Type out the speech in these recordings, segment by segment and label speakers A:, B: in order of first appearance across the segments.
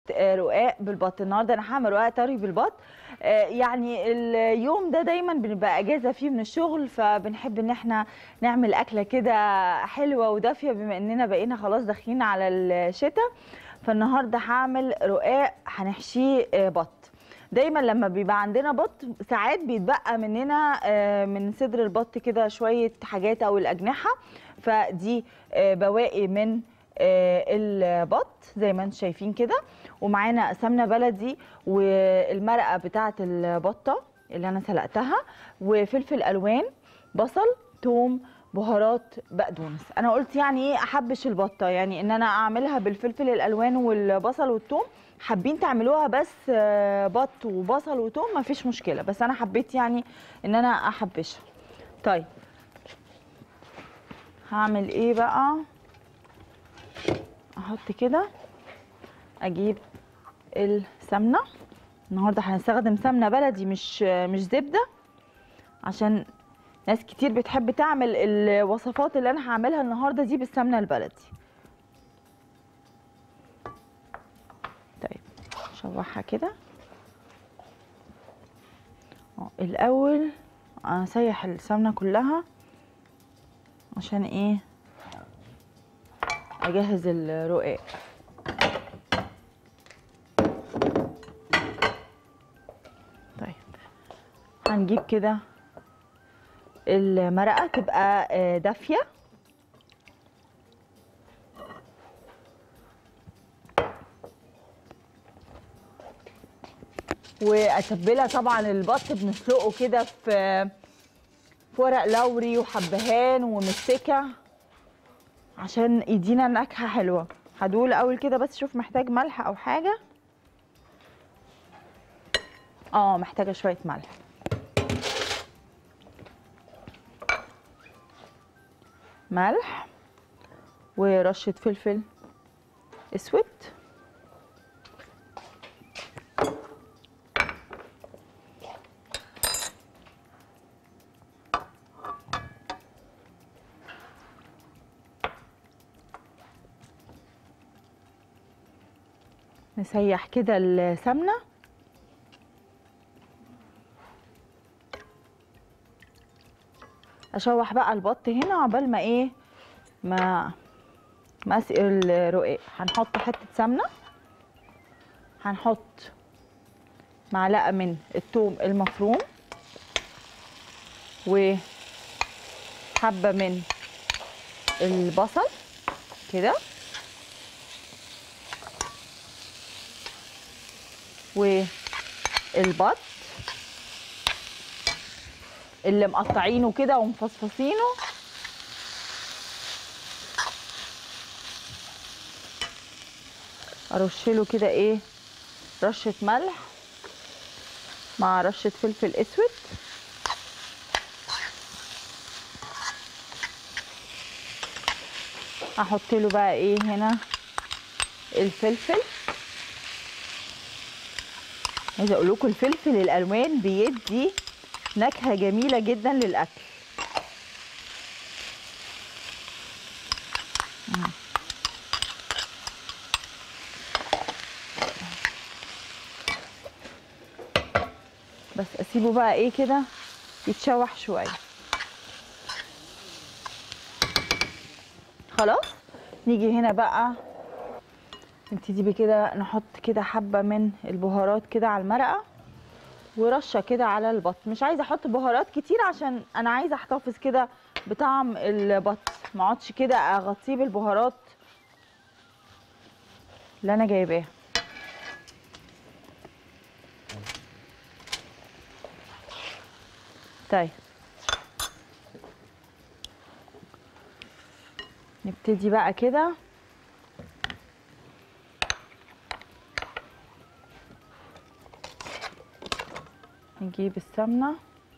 A: آه، رقاق بالبط النهارده انا هعمل رقاق طري بالبط آه، يعني اليوم ده دايما بنبقى اجازه فيه من الشغل فبنحب ان احنا نعمل اكله كده حلوه ودافيه بما اننا بقينا خلاص داخلين على الشتاء فالنهارده هعمل رقاق هنحشيه آه، بط دايما لما بيبقى عندنا بط ساعات بيتبقى مننا آه، من صدر البط كده شويه حاجات او الاجنحه فدي آه، بواقي من آه، البط زي ما انتم شايفين كده ومعانا سمنه بلدي والمرقه بتاعه البطه اللي انا سلقتها وفلفل الوان بصل توم بهارات بقدونس انا قلت يعني ايه احبش البطه يعني ان انا اعملها بالفلفل الالوان والبصل والثوم حابين تعملوها بس آه، بط وبصل وثوم مفيش مشكله بس انا حبيت يعني ان انا احبشها طيب هعمل ايه بقى احط كده اجيب السمنه النهارده هنستخدم سمنه بلدي مش مش زبده عشان ناس كتير بتحب تعمل الوصفات اللي انا هعملها النهارده دي بالسمنه البلدي طيب شوحها كده اه الاول اسيح السمنه كلها عشان ايه اجهز الرقاق طيب هنجيب كده المرقه تبقى آه، دافيه واتبلها طبعا البط بنسلقه كده في في ورق لوري وحبهان ومستكه عشان يدينا نكهه حلوه هدوق الاول كده بس شوف محتاج ملح او حاجه اه محتاجه شويه ملح ملح ورشه فلفل اسود نسيح كده السمنه اشوح بقى البط هنا عقبال ما ايه ما ما اسقي الرقاق هنحط حته سمنه هنحط معلقه من الثوم المفروم وحبه من البصل كده والبط اللي مقطعينه كده ومفصفصينه ارش له كده ايه رشه ملح مع رشه فلفل اسود احط له بقى ايه هنا الفلفل عايزه اقول لكم الفلفل الالوان بيدي نكهه جميله جدا للاكل مم. بس اسيبه بقى ايه كده يتشوح شويه خلاص نيجي هنا بقى نبتدي بكده نحط كده حبه من البهارات كده على المرقه ورشه كده على البط مش عايزه احط بهارات كتير عشان انا عايزه احتفظ كده بطعم البط ما اقعدش كده اغطيه بالبهارات اللي انا جايباها طيب نبتدي بقى كده نجيب السمنة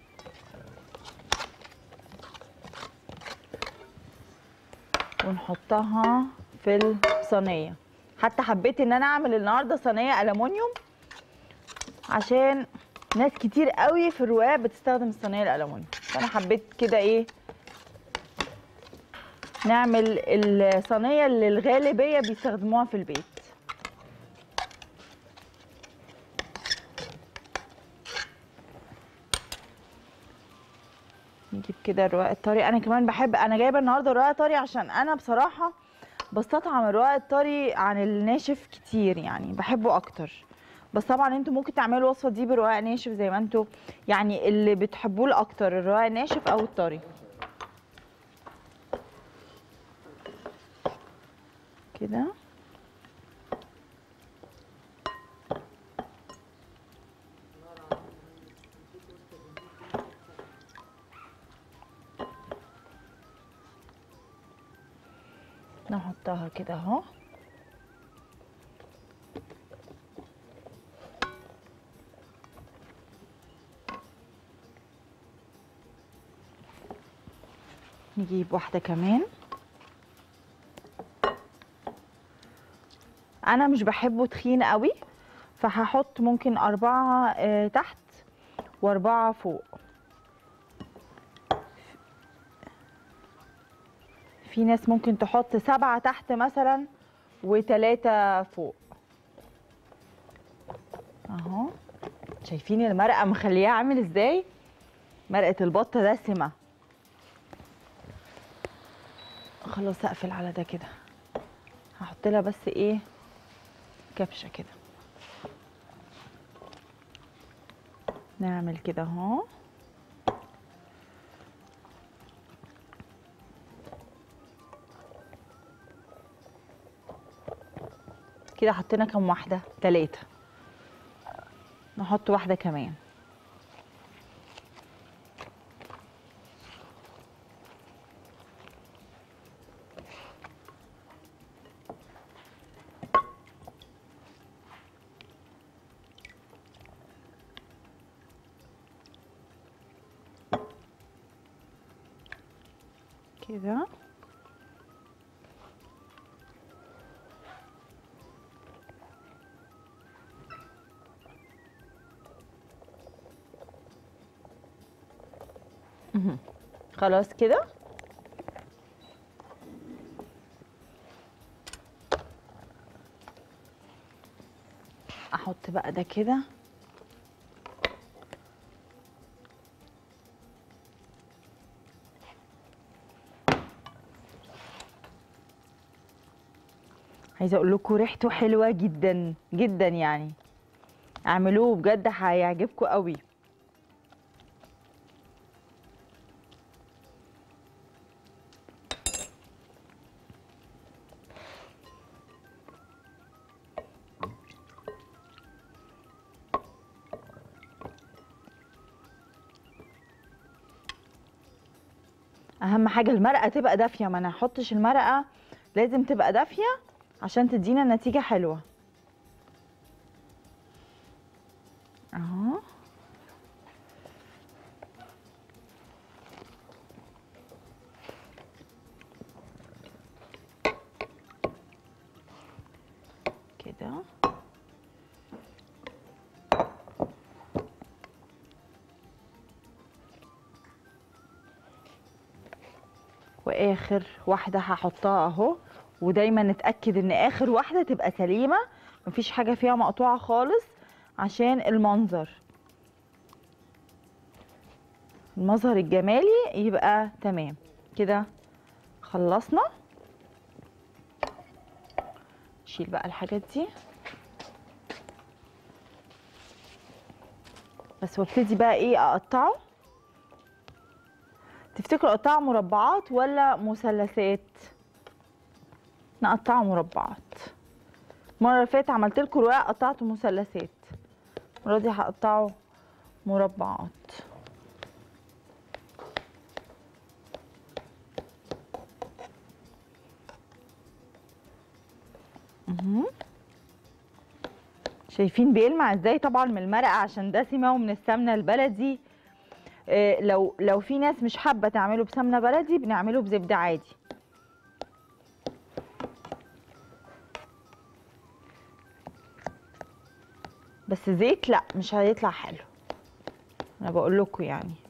A: ونحطها في الصينية حتى حبيت ان انا اعمل النهارده صينية الومنيوم عشان ناس كتير قوي في الرواق بتستخدم الصينية الالومنيوم فانا حبيت كده ايه نعمل الصينية اللي الغالبية بيستخدموها في البيت نجيب كده الرقاق الطري انا كمان بحب انا جايبه النهارده الرقاق طري عشان انا بصراحه بستطعم الرقاق الطري عن الناشف كتير يعني بحبه اكتر بس طبعا انتوا ممكن تعملوا الوصفه دي برقاق ناشف زي ما انتوا يعني اللي بتحبوه الاكتر الرقاق الناشف او الطري كده نحطها كده اهو نجيب واحدة كمان انا مش بحبه تخين قوي فهحط ممكن اربعة آه، تحت واربعة فوق في ناس ممكن تحط سبعة تحت مثلا وتلاتة فوق اهو شايفين المرقة مخليها عامل ازاي مرقة البطة دسمة خلاص اقفل على ده كده هحط لها بس ايه كبشة كده نعمل كده اهو كده حطينا كام واحدة تلاتة نحط واحدة كمان كده مهم. خلاص كده احط بقى ده كده عايزه اقول لكم ريحته حلوه جدا جدا يعني اعملوه بجد هيعجبكم قوي اهم حاجه المرقه تبقى دافيه ما انا هحطش المرقه لازم تبقى دافيه عشان تدينا نتيجه حلوه اهو كده واخر واحده هحطها اهو ودايما نتاكد ان اخر واحده تبقى سليمه مفيش حاجه فيها مقطوعه خالص عشان المنظر المظهر الجمالي يبقى تمام كده خلصنا نشيل بقى الحاجات دي بس وابتدي بقى ايه اقطعه تفتكروا اقطعه مربعات ولا مثلثات نقطعه مربعات المره اللي فاتت عملت لكم رقاق قطعته مثلثات المره دي هقطعه مربعات مهم. شايفين بيلمع ازاي طبعا من المرقه عشان دسمه ومن السمنه البلدي آه، لو لو في ناس مش حابه تعمله بسمنه بلدي بنعمله بزبده عادي بس زيت لا مش هيطلع حلو انا بقول لكم يعني